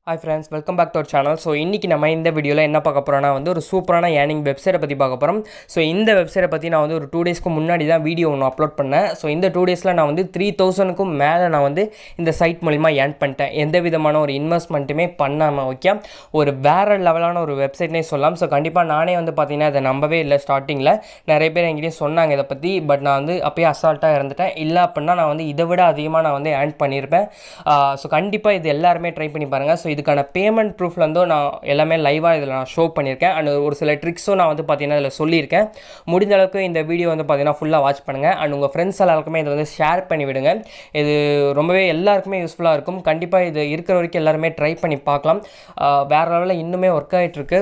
hi friends welcome back to our channel so இன்றைக்கி நம்ம இந்த வீடியோவில் என்ன பார்க்க போகிறோம்னா வந்து ஒரு சூப்பரான ஏர்னிங் வெப்சைட்டை பற்றி பார்க்க போகிறோம் ஸோ இந்த வெப்சைட்டை பற்றி நான் வந்து ஒரு டூ டேஸ்க்கு முன்னாடி தான் வீடியோ ஒன்று அப்லோட் பண்ணேன் ஸோ இந்த டூ டேஸில் நான் வந்து த்ரீ தௌசண்ட்க்கும் மேலே நான் வந்து இந்த சைட் மூலிமா ஏர்ன் பண்ணிட்டேன் எந்த விதமான ஒரு இன்வெஸ்ட்மெண்ட்டுமே பண்ணாமல் ஓகே ஒரு வேறு லெவலான ஒரு வெப்சைட்னே சொல்லலாம் ஸோ கண்டிப்பாக நானே வந்து பார்த்தீங்கன்னா இதை நம்பவே இல்லை ஸ்டார்டிங்கில் நிறைய பேர் என்கிட்டயும் சொன்னாங்க இதை பற்றி பட் நான் வந்து அப்போயே அசால்ட்டாக இருந்துட்டேன் இல்லை அப்படின்னா நான் வந்து இதை விட அதிகமாக நான் வந்து ஏர்ன் பண்ணியிருப்பேன் ஸோ கண்டிப்பாக இது எல்லாருமே ட்ரை பண்ணி பாருங்கள் ஸோ இதுக்கான பேமெண்ட் ப்ரூஃப்லேருந்தும் நான் எல்லாமே லைவாக இதில் நான் ஷோ பண்ணியிருக்கேன் அண்ட் ஒரு சில ட்ரிக்ஸும் நான் வந்து பார்த்தீங்கன்னா இதில் சொல்லியிருக்கேன் முடிஞ்ச அளவுக்கு இந்த வீடியோ வந்து பார்த்தீங்கன்னா ஃபுல்லாக வாட்ச் பண்ணுங்கள் அண்ட் உங்கள் ஃப்ரெண்ட்ஸ் எல்லாருக்குமே இதை வந்து ஷேர் பண்ணி விடுங்க இது ரொம்பவே எல்லாருக்குமே யூஸ்ஃபுல்லாக இருக்கும் கண்டிப்பாக இது இருக்கிற வரைக்கும் எல்லாருமே ட்ரை பண்ணி பார்க்கலாம் வேறு லெவலில் இன்னுமே ஒர்க் ஆகிட்டுருக்கு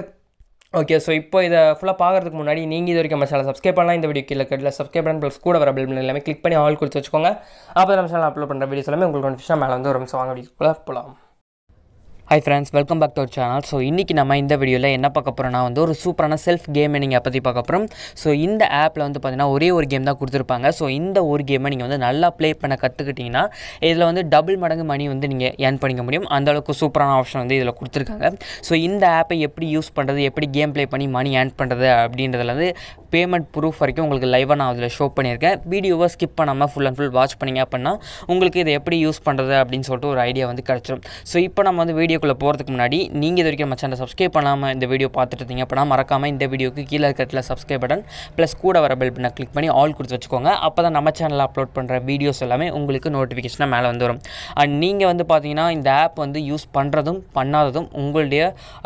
ஓகே ஸோ இப்போ இதை ஃபுல்லாக பார்க்குறதுக்கு முன்னாடி நீங்கள் இது வரைக்கும் நம்ம சேனல் சப்ஸ்கிரைப் பண்ணலாம் இந்த வீடியோ கீழே கட்டில் சப்ஸ்கிரைப் பண்ண ப்ளஸ் கூட வர பில் எல்லாமே கிளிக் பண்ணி ஆல் கொடுத்து வச்சுக்கோங்க அப்போ நம்ம சேனல் அப்லோட் பண்ணுற வீடியோஸ் எல்லாமே உங்களுக்கு கன்ஃபியூஷன் மேலே வந்து ஒரு நிமிஷம் வாங்க வீடியோக்குள்ளே போகலாம் hi friends welcome back to our channel so இன்றைக்கி நம்ம இந்த வீடியோவில் என்ன பார்க்க போகிறோம்னா வந்து ஒரு சூப்பரான செல்ஃப் கேம் நீங்கள் பற்றி பார்க்க போகிறோம் ஸோ இந்த ஆப்பில் வந்து பார்த்தீங்கன்னா ஒரே ஒரு கேம் தான் கொடுத்துருப்பாங்க ஸோ இந்த ஒரு கேமை நீங்கள் வந்து நல்லா ப்ளே பண்ண கற்றுக்கிட்டிங்கன்னா இதில் வந்து டபுள் மடங்கு மணி வந்து நீங்கள் ஏர்ன் பண்ணிக்க முடியும் அந்த அளவுக்கு சூப்பரான ஆப்ஷன் வந்து இதில் கொடுத்துருக்காங்க ஸோ இந்த ஆப்பை எப்படி யூஸ் பண்ணுறது எப்படி கேம் ப்ளே பண்ணி மணி ஏர்ன் பண்ணுறது அப்படின்றதுல வந்து பேமெண்ட் ப்ரூஃப் வரைக்கும் உங்களுக்கு லைவாக நான் அதில் ஷோ பண்ணியிருக்கேன் வீடியோவை ஸ்கிப் பண்ணாமல் ஃபுல் அண்ட் ஃபுல் வாட்ச் பண்ணிங்க அப்படின்னா உங்களுக்கு இதை எப்படி யூஸ் பண்ணுறது அப்படின்னு சொல்லிட்டு ஒரு ஐடியா வந்து கிடச்சிரும் ஸோ இப்போ நம்ம வந்து வீடியோக்குள்ளே போகிறதுக்கு முன்னாடி நீங்கள் இது வரைக்கும் நம்ம சேனலை சப்ஸ்கிரைப் பண்ணாமல் இந்த வீடியோ பார்த்துட்டு இருந்தீங்க அப்படின்னா மறக்காமல் இந்த வீடியோக்கு கீழே இருக்கிறதுல சப்ஸ்கிரைப் பட்டன் ப்ளஸ் கூட வர பெல் பட்டனை கிளிக் பண்ணி ஆல் கொடுத்து வச்சுக்கோங்க அப்போ தான் நம்ம சேனலில் அப்லோட் பண்ணுற வீடியோஸ் எல்லாமே உங்களுக்கு நோட்டிஃபிகேஷனாக மேலே வந்து வரும் அண்ட் நீங்கள் வந்து பார்த்தீங்கன்னா இந்த ஆப் வந்து யூஸ் பண்ணுறதும் பண்ணாததும் உங்களுடைய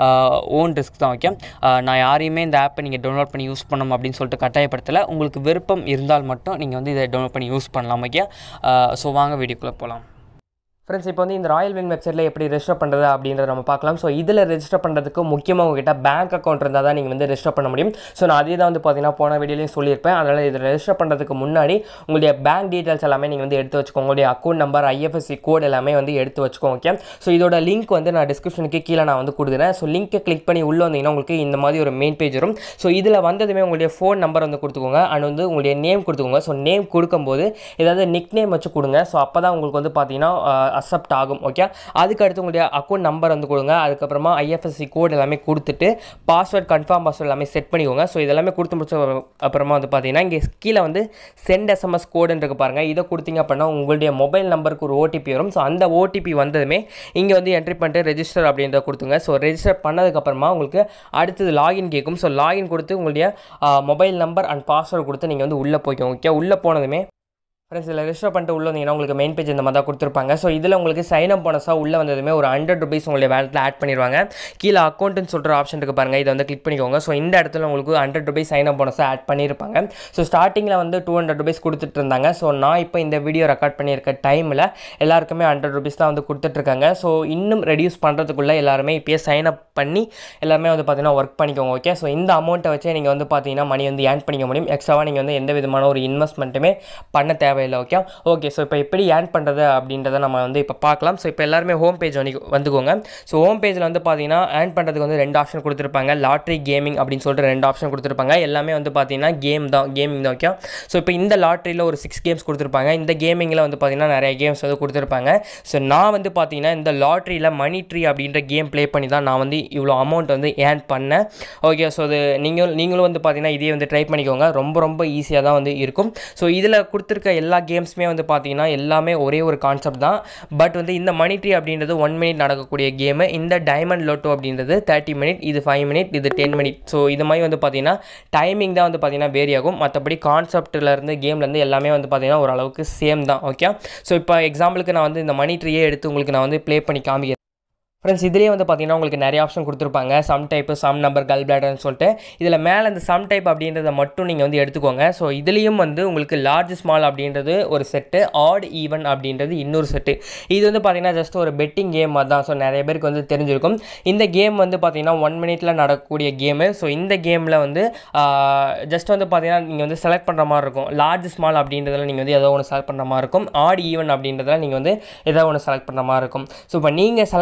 ஓன் ரிஸ்க் தான் ஓகே நான் யாரையுமே இந்த ஆப்பை நீங்கள் டவுன்லோட் பண்ணி யூஸ் பண்ணணும் அப்படின்னு சொல்லிட்டு கட்டாயப்படுத்தலை உங்களுக்கு விருப்பம் இருந்தால் மட்டும் நீங்கள் வந்து இதை டவுன்லோட் பண்ணி யூஸ் பண்ணலாம் ஓகே ஸோ வாங்க வீடியோக்குள்ளே போகலாம் ஃப்ரெண்ட்ஸ் இப்போ வந்து இந்த ராயல் விங் வெப்சைட்டில் எப்படி ரெஜிஸ்டர் பண்ணுறது அப்படின்றத நம்ம பார்க்கலாம் ஸோ இதில் ரெஜிஸ்டர் பண்ணுறதுக்கு முக்கியமாக உங்ககிட்ட பேங்க் அக்கௌண்ட் இருந்தால் தான் நீங்கள் வந்து ரெஜிஸ்டர் பண்ண முடியும் ஸோ நான் அதே தான் வந்து பார்த்தீங்கன்னா போன வீடியோலையும் சொல்லியிருப்பேன் அதனால் இதில் ரெஜிஸ்டர் பண்ணுறதுக்கு முன்னாடி உங்களுடைய பேங்க் டீட்டெயில்ஸ் எல்லாமே நீங்கள் வந்து எடுத்து வச்சுக்கோங்க உங்களுடைய அக்கௌண்ட் நம்பர் ஐஎஃப்எஸ்சி கோட் எல்லாமே வந்து எடுத்து வச்சுக்கோங்க ஓகே ஸோ இதோட லிங்க் வந்து நான் டிஸ்கிரிப்ஷனுக்கு கீழே நான் வந்து கொடுக்குறேன் ஸோ லிங்க்கை கிளிக் பண்ணி உள்ளே வந்தீங்கன்னா உங்களுக்கு இந்த மாதிரி ஒரு மெயின் பேஜ் வரும் ஸோ இதில் வந்ததுமே உங்களுடைய ஃபோன் நம்பர் வந்து கொடுத்துக்கோங்க அண்ட் வந்து உங்களுடைய நேம் கொடுத்துக்கோங்க ஸோ நேம் கொடுக்கும்போது ஏதாவது நிக் நேம் வச்சு கொடுங்க ஸோ அப்போ தான் உங்களுக்கு வந்து பார்த்தீங்கன்னா அக்செப்ட் ஆகும் ஓகே அதுக்கு அடுத்து உங்களுடைய அக்கௌண்ட் நம்பர் வந்து கொடுங்க அதுக்கப்புறமா ஐஎஃப்எஸ்சி கோட் எல்லாமே கொடுத்துட்டு பாஸ்வேர்ட் கன்ஃபார்ம் பாஸ்வேர்ட் எல்லாமே செட் பண்ணிக்கோங்க ஸோ இதெல்லாமே கொடுத்து முடிச்ச அப்புறமா வந்து பார்த்தீங்கன்னா இங்கே கீழே வந்து சென்ட் எஸ்எம்எஸ் கோடுன்னு இருக்கு பாருங்கள் இதை கொடுத்தீங்க அப்படின்னா உங்களுடைய மொபைல் நம்பருக்கு ஒரு ஓடிபி வரும் ஸோ அந்த ஓடிபி வந்ததுமே இங்கே வந்து என்ட்ரி பண்ணிட்டு ரெஜிஸ்டர் அப்படின்றத கொடுத்துங்க ஸோ ரெஜிஸ்டர் பண்ணதுக்கப்புறமா உங்களுக்கு அடுத்தது லாகின் கேட்கும் ஸோ லாகின் கொடுத்து உங்களுடைய மொபைல் நம்பர் அண்ட் பாஸ்வேர்டு கொடுத்து நீங்கள் வந்து உள்ளே போய்க்கோங்க ஓகே உள்ளே போனதுமே ஃப்ரெண்ட்ஸ் இதில் ரெஜிஸ்டர் பண்ணிட்டு உள்ள வந்தீங்கன்னா உங்களுக்கு மெயின் பேஜ் இந்த மாதிரி தான் கொடுத்துருப்பாங்க ஸோ இதில் உங்களுக்கு சைன் அப் போனஸாக உள்ளே வந்ததுமே ஒரு ஹண்ட்ரட் ருபீஸ் உங்களுடைய வேலட்டில் ஆட் பண்ணிடுவாங்க கீழே அக்கௌண்ட்னு சொல்கிற ஆப்ஷன் இருக்குது பாருங்கள் இதை வந்து கிளிக் பண்ணிக்கோங்க ஸோ இந்த இடத்துல உங்களுக்கு ஹண்ட்ரட் ருபீஸ் சைன் அப் போனஸாக ஆட் பண்ணியிருப்பாங்க ஸோ ஸ்டார்டிங்கில் வந்து டூ ஹண்ட்ரட் ருபீஸ் கொடுத்துட்டு இருந்தாங்க ஸோ நான் இப்போ இந்த வீடியோ ரெக்கார்ட் பண்ணியிருக்க டைமில் எல்லாருக்குமே ஹண்ட்ரட் ருபீஸ் தான் வந்து கொடுத்துட்ருக்காங்க ஸோ இன்னும் ரெடியூஸ் பண்ணுறதுக்குள்ளே எல்லாருமே இப்போயே சைன் அப் பண்ணி எல்லாருமே வந்து பார்த்தீங்கன்னா ஒர்க் பண்ணிக்கோங்க ஓகே ஸோ இந்த அமௌண்ட்டை வச்சே நீங்கள் வந்து பார்த்தீங்கன்னா மணி வந்து ஏர்ன் பண்ணிக்க முடியும் எக்ஸ்ட்ராவாக நீங்கள் வந்து எந்த விதமான ஒரு இன்வெஸ்ட்மெண்ட்டுமே பண்ண தேவையில்லை ஓகே ஓகே ஸோ இப்போ எப்படி ஏர்ன் பண்ணுறது அப்படின்றத நம்ம வந்து இப்போ பார்க்கலாம் ஸோ இப்போ எல்லாருமே ஹோம் பேஜ் வந்து வந்துக்கோங்க ஸோ ஹோம் பேஜில் வந்து பார்த்தீங்கன்னா ஏர்ன் பண்ணுறதுக்கு வந்து ரெண்டு ஆப்ஷன் கொடுத்துருப்பாங்க லாட்ரி கேமிங் அப்படின்னு சொல்லிட்டு ரெண்டு ஆப்ஷன் கொடுத்துருப்பாங்க எல்லாமே வந்து பார்த்தீங்கன்னா கேம் தான் கேமிங் தான் ஓகே ஸோ இப்போ இந்த லாட்ரியில் ஒரு சிக்ஸ் கேம்ஸ் கொடுத்துருப்பாங்க இந்த கேமிங்கில் வந்து பார்த்தீங்கன்னா நிறைய கேம்ஸ் வந்து கொடுத்துருப்பாங்க ஸோ நான் வந்து பார்த்தீங்கன்னா இந்த லாட்ரியில் மணி ட்ரீ அப்படின்ற கேம் ப்ளே பண்ணி தான் நான் வந்து இவ்வளோ அமௌண்ட் வந்து ஏர்ன் பண்ணேன் ஓகே ஸோ அது நீங்கள் நீங்களும் வந்து பார்த்தீங்கன்னா இதே வந்து ட்ரை பண்ணிக்கோங்க ரொம்ப ரொம்ப ஈஸியாக தான் வந்து இருக்கும் ஸோ இதில் கொடுத்துருக்க எல்லா கேம்ஸுமே வந்து பார்த்தீங்கன்னா எல்லாமே ஒரே ஒரு கான்செப்ட் தான் பட் வந்து இந்த மணி ட்ரீ அப்படின்றது ஒன் மினிட் நடக்கக்கூடிய கேமு இந்த டைமண்ட் லோட்டோ அப்படின்றது தேர்ட்டி மினிட் இது ஃபைவ் மினிட் இது டென் மினிட் ஸோ இது மாதிரி வந்து பார்த்தீங்கன்னா டைமிங் தான் வந்து பார்த்தீங்கன்னா வேரி ஆகும் மற்றபடி கான்செப்ட்லேருந்து கேம்லேருந்து எல்லாமே வந்து பார்த்தீங்கன்னா ஓரளவுக்கு சேம் தான் ஓகே ஸோ இப்போ எக்ஸாம்பிளுக்கு நான் வந்து இந்த மணி ட்ரீயே எடுத்து உங்களுக்கு நான் வந்து ப்ளே பண்ணி காமிக்கிறேன் ஃப்ரெண்ட்ஸ் இதுலேயே வந்து பார்த்தீங்கன்னா உங்களுக்கு நிறைய ஆப்ஷன் கொடுத்துருப்பாங்க சம் டைப்பு சம் நம்பர் கல் பிளாடர்னு சொல்லிட்டு இதில் மேலே இந்த சம் டைப் அப்படின்றத மட்டும் நீங்கள் வந்து எடுத்துக்கோங்க ஸோ இதுலேயும் வந்து உங்களுக்கு லார்ஜ் ஸ்மால் அப்படின்றது ஒரு செட்டு ஆட் ஈவன் அப்படின்றது இன்னொரு செட்டு இது வந்து பார்த்தீங்கன்னா ஜஸ்ட் ஒரு பெட்டிங் கேம் தான் ஸோ நிறைய பேருக்கு வந்து தெரிஞ்சிருக்கும் இந்த கேம் வந்து பார்த்தீங்கன்னா ஒன் மினிட்ல நடக்கக்கூடிய கேமு ஸோ இந்த கேமில் வந்து ஜஸ்ட் வந்து பார்த்தீங்கன்னா நீங்கள் வந்து செலக்ட் பண்ணுற மாதிரி இருக்கும் லார்ஜ் ஸ்மால் அப்படின்றதுல நீங்கள் வந்து ஏதோ ஒன்று செலக்ட் பண்ணுற மாதிரி இருக்கும் ஆட் ஈவன் அப்படின்றதுல நீங்கள் வந்து ஏதோ ஒன்று செலக்ட் பண்ணுற மாதிரி இருக்கும் ஸோ இப்போ நீங்கள் செலக்ட் பண்ணது வந்து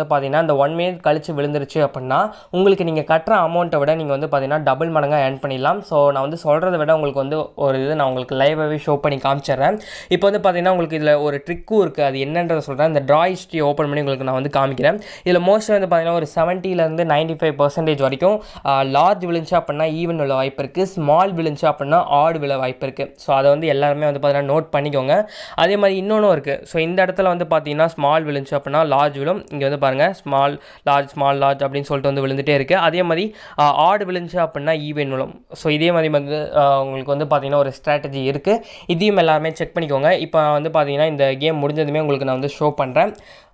வந்து பார்த்தீங்கன்னா இந்த ஒன் மினிட் கழிச்சு விழுந்துருச்சு அப்படின்னா உங்களுக்கு நீங்கள் கட்டுற அமௌண்ட்டை விட நீங்கள் வந்து பார்த்தீங்கன்னா டபுள் மடங்காக ஏர்ன் பண்ணிடலாம் ஸோ நான் வந்து சொல்கிறத விட உங்களுக்கு வந்து ஒரு இது நான் உங்களுக்கு லைவாகவே ஷோ பண்ணி காமிச்சிடுறேன் இப்போ வந்து பார்த்தீங்கன்னா உங்களுக்கு இதில் ஒரு ட்ரிக்கும் இருக்குது அது என்னன்றதை சொல்கிறேன் இந்த ட்ரா ஹிஸ்ட்ரி ஓப்பன் பண்ணி உங்களுக்கு நான் வந்து காமிக்கிறேன் இதில் மோஸ்ட்லி வந்து பார்த்தீங்கன்னா ஒரு செவன்ட்டிலேருந்து நைன்ட்டி ஃபைவ் பர்சன்டேஜ் வரைக்கும் லார்ஜ் விழுந்துச்சு அப்படின்னா ஈவன் விழ வாய்ப்பு இருக்குது ஸ்மால் விழுந்துச்சு அப்படின்னா ஆடு விழ வாய்ப்பு இருக்குது ஸோ அதை வந்து எல்லாருமே வந்து பார்த்தீங்கன்னா நோட் பண்ணிக்கோங்க அதே மாதிரி இன்னொன்றும் இருக்குது ஸோ இந்த இடத்துல வந்து பார்த்தீங்கன்னா ஸ்மால் விழுந்துச்சு அப்படின்னா லார்ஜ் விழும் இங்கே வந்து பாருங்கள் ஸ்மால் லார்ஜ் ஸ்மால் லார்ஜ் அப்படின்னு சொல்லிட்டு வந்து விழுந்துட்டே இருக்குது அதே மாதிரி ஆடு விழுந்துச்சு அப்படின்னா ஈவன் விழும் ஸோ இதே மாதிரி வந்து ஆஹ் உங்களுக்கு வந்து பார்த்தீங்கன்னா ஒரு ஸ்ட்ராட்டஜி இருக்குது இதையும் எல்லாருமே செக் பண்ணிக்கோங்க இப்போ வந்து பார்த்தீங்கன்னா இந்த கேம் முடிஞ்சதுமே உங்களுக்கு நான் வந்து ஷோ பண்ணுறேன்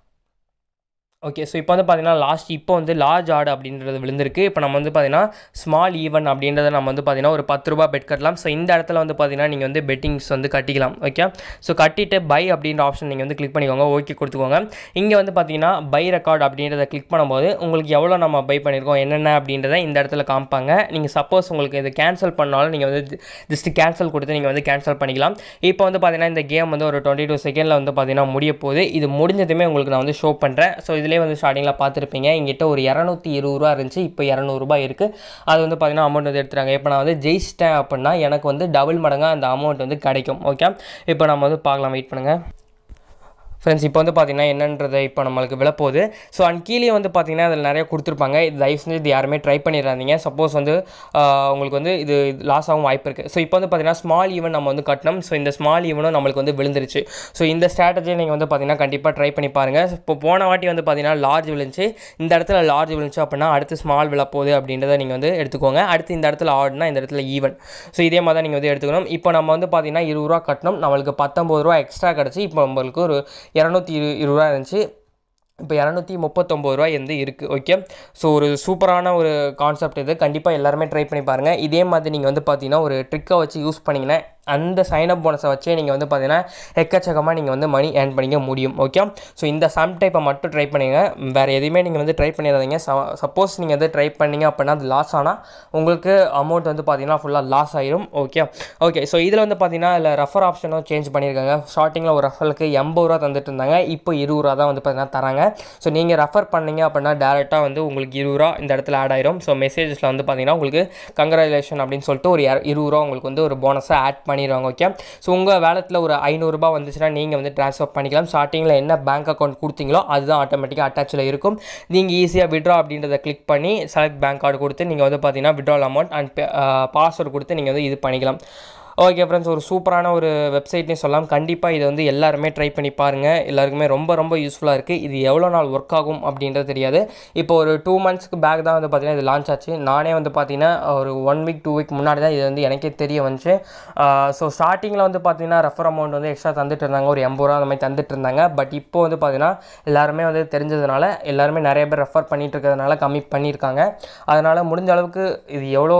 ஓகே ஸோ இப்போ வந்து பார்த்தீங்கன்னா லாஸ்ட் இப்போ வந்து லார்ஜ் ஆடு அப்படின்றது விழுந்திருக்கு இப்போ நம்ம வந்து பார்த்தீங்கன்னா ஸ்மால் ஈவன் அப்படின்றத நம்ம வந்து பார்த்தீங்கன்னா ஒரு பத்து ரூபா பெட் கட்டலாம் ஸோ இந்த இடத்துல வந்து பார்த்தீங்கன்னா நீங்கள் வந்து பெட்டிங்ஸ் வந்து கட்டிக்கலாம் ஓகே ஸோ கட்டிட்டு பை அப்படின்ற ஆப்ஷன் நீங்கள் வந்து கிளிக் பண்ணிக்கோங்க ஓகே கொடுத்துக்கோங்க இங்கே வந்து பார்த்தீங்கன்னா பை ரெக்கார்ட் அப்படின்றத கிளிக் பண்ணும்போது உங்களுக்கு எவ்வளோ நம்ம பை பண்ணியிருக்கோம் என்னென்ன அப்படின்றத இந்த இடத்துல காமிப்பாங்க நீங்கள் சப்போஸ் உங்களுக்கு இது கேன்சல் பண்ணாலும் நீங்கள் வந்து ஜஸ்ட் கேன்சல் கொடுத்து நீங்கள் வந்து கேன்சல் பண்ணிக்கலாம் இப்போ வந்து பார்த்தீங்கன்னா இந்த கேம் வந்து ஒரு டுவெண்ட்டி டூ செகண்டில் வந்து பார்த்தீங்கன்னா முடிய போகுது இது முடிஞ்சதுமே உங்களுக்கு நான் வந்து ஷோ பண்ணுறேன் ஸோ இதிலே வந்து ஸ்டார்டிங்கில் பார்த்துருப்பீங்க எங்கிட்ட ஒரு இரநூத்தி இருபது ரூபா இருந்துச்சு இப்போ இரநூறுபா இருக்குது அது வந்து பார்த்தீங்கன்னா அமௌண்ட் வந்து எடுத்துறாங்க இப்போ நான் வந்து ஜெயிச்சிட்டேன் அப்படின்னா எனக்கு வந்து டபுள் மடங்காக அந்த அமௌண்ட் வந்து கிடைக்கும் ஓகே இப்போ நம்ம வந்து பார்க்கலாம் வெயிட் பண்ணுங்கள் ஃப்ரெண்ட்ஸ் இப்போ வந்து பார்த்தீங்கன்னா என்னன்றதை இப்போ நம்மளுக்கு விழப்போகுது ஸோ அண்ட் கீழே வந்து பார்த்தீங்கன்னா அதில் நிறைய கொடுத்துருப்பாங்க இது தயவு செஞ்சு இது யாருமே ட்ரை பண்ணிடாதீங்க சப்போஸ் வந்து ஆஹ், உங்களுக்கு வந்து இது லாஸ் ஆகும் வாய்ப்பு இருக்குது ஸோ இப்போ வந்து பார்த்தீங்கன்னா ஸ்மால் ஈவன் நம்ம வந்து கட்டணும் ஸோ இந்த ஸ்மால் ஈவனும் நம்மளுக்கு வந்து விழுந்துருச்சு ஸோ இந்த ஸ்ட்ராட்டஜியை நீங்கள் வந்து பார்த்தீங்கன்னா கண்டிப்பாக ட்ரை பண்ணி பாருங்கள் இப்போ போன வாட்டி வந்து பார்த்தீங்கன்னா லார்ஜ் விழுந்துச்சு இந்த இடத்துல லார்ஜ் விழுந்துச்சு அப்படின்னா அடுத்து ஸ்மால் விழப்போகுது அப்படின்றத நீங்கள் வந்து எடுத்துக்கோங்க அடுத்து இந்த இடத்துல ஆடுனா இந்த இடத்துல ஈவன் ஸோ இதே மாதிரி தான் நீங்கள் வந்து எடுத்துக்கணும் இப்போ நம்ம வந்து பார்த்தீங்கன்னா இருபது ரூபா கட்டணும் நம்மளுக்கு பத்தொம்பது ரூபா எக்ஸ்ட்ரா கிடச்சி இப்போ நம்மளுக்கு ஒரு இரநூத்தி இரு இருபது ரூபா இருந்துச்சு இப்போ இரநூத்தி முப்பத்தொம்பது ரூபாய் வந்து இருக்குது ஓகே ஸோ ஒரு சூப்பரான ஒரு கான்செப்ட் இது கண்டிப்பாக எல்லாருமே ட்ரை பண்ணி பாருங்கள் இதே மாதிரி நீங்கள் வந்து பார்த்தீங்கன்னா ஒரு ட்ரிக்கை வச்சு யூஸ் பண்ணிங்கன்னா அந்த சைனப் போனஸை வச்சே நீங்கள் வந்து பார்த்தீங்கன்னா எக்கச்சக்கமாக நீங்கள் வந்து மணி ஏர்ன் பண்ணிக்க முடியும் ஓகே ஸோ இந்த சம் டைப்பை மட்டும் ட்ரை பண்ணுங்க வேறு எதுவுமே நீங்கள் வந்து ட்ரை பண்ணிடாதீங்க சப்போஸ் நீங்கள் வந்து ட்ரை பண்ணீங்க அப்படின்னா அது லாஸ் ஆனால் உங்களுக்கு அமௌண்ட் வந்து பார்த்தீங்கன்னா ஃபுல்லாக லாஸ் ஆயிரும் ஓகே ஓகே ஸோ இதில் வந்து பார்த்தீங்கன்னா இதில் ரெஃபர் ஆப்ஷனும் சேஞ்ச் பண்ணியிருக்காங்க ஸ்டார்டிங்கில் ஒரு ரெஃபருக்கு எண்பது ரூபா தந்துட்டு இருந்தாங்க இப்போ இருபது ரூபா தான் வந்து பார்த்தீங்கன்னா தராங்க ஸோ நீங்கள் ரெஃபர் பண்ணீங்க அப்படின்னா டேரெக்டாக வந்து உங்களுக்கு இருபது ரூபா இந்த இடத்துல ஆட் ஆயிரும் ஸோ மெசேஜஸில் வந்து பார்த்தீங்கன்னா உங்களுக்கு கங்க்ராச்சுலேஷன் அப்படின்னு சொல்லிட்டு ஒரு இர- இருபது ரூபா உங்களுக்கு வந்து ஒரு போனஸாக ஆட் பண்ணிடுவாங்க ஓகே ஸோ உங்கள் வேலத்தில் ஒரு ஐநூறுரூபா வந்துச்சுன்னா நீங்கள் வந்து ட்ரான்ஸ்ஃபர் பண்ணிக்கலாம் ஸ்டார்டிங்கில் என்ன பேங்க் அக்கௌண்ட் கொடுத்தீங்களோ அதுதான் ஆட்டோமேட்டிக்காக அட்டாச்சில் இருக்கும் நீங்கள் ஈஸியாக விட்ரா அப்படின்றத கிளிக் பண்ணி செலக்ட் பேங்க் கார்டு கொடுத்து நீங்கள் வந்து பார்த்தீங்கன்னா விட்ரால் அமௌண்ட் அண்ட் பாஸ்வேர்டு கொடுத்து நீங்கள் வந்து இது பண்ணிக்கலாம் ஓகே ஃப்ரெண்ட்ஸ் ஒரு சூப்பரான ஒரு வெப்சைட்னே சொல்லலாம் கண்டிப்பாக இதை வந்து எல்லாருமே ட்ரை பண்ணி பாருங்கள் எல்லாருக்குமே ரொம்ப ரொம்ப யூஸ்ஃபுல்லாக இருக்குது இது எவ்வளோ நாள் ஒர்க் ஆகும் அப்படின்றது தெரியாது இப்போ ஒரு டூ மந்த்ஸ்க்கு பேக் தான் வந்து பார்த்தீங்கன்னா இது லான்ச் ஆச்சு நானே வந்து பார்த்தீங்கன்னா ஒரு ஒன் வீக் டூ வீக் முன்னாடி தான் இது வந்து எனக்கே தெரிய வந்துச்சு ஸோ ஸ்டார்டிங்கில் வந்து பார்த்தீங்கன்னா ரெஃபர் அமௌண்ட் வந்து எக்ஸ்ட்ரா தந்துட்டு இருந்தாங்க ஒரு எண்பது ரூபா அந்த மாதிரி தந்துட்டு இருந்தாங்க பட் இப்போ வந்து பார்த்தீங்கன்னா எல்லாருமே வந்து தெரிஞ்சதுனால எல்லாருமே நிறைய பேர் ரெஃபர் பண்ணிட்டு இருக்கிறதுனால கம்மி பண்ணியிருக்காங்க அதனால் முடிஞ்ச அளவுக்கு இது எவ்வளோ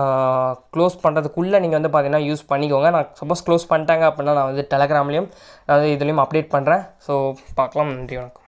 க்ளோஸ் பண்ணுறதுக்குள்ளே நீங்கள் வந்து பார்த்தீங்கன்னா யூஸ் பண்ணிக்கோங்க நான் சப்போஸ் க்ளோஸ் பண்ணிட்டாங்க அப்படின்னா நான் வந்து டெலகிராம்லேயும் நான் வந்து இதுலேயும் அப்டேட் பண்ணுறேன் ஸோ பார்க்கலாம் நன்றி வணக்கம்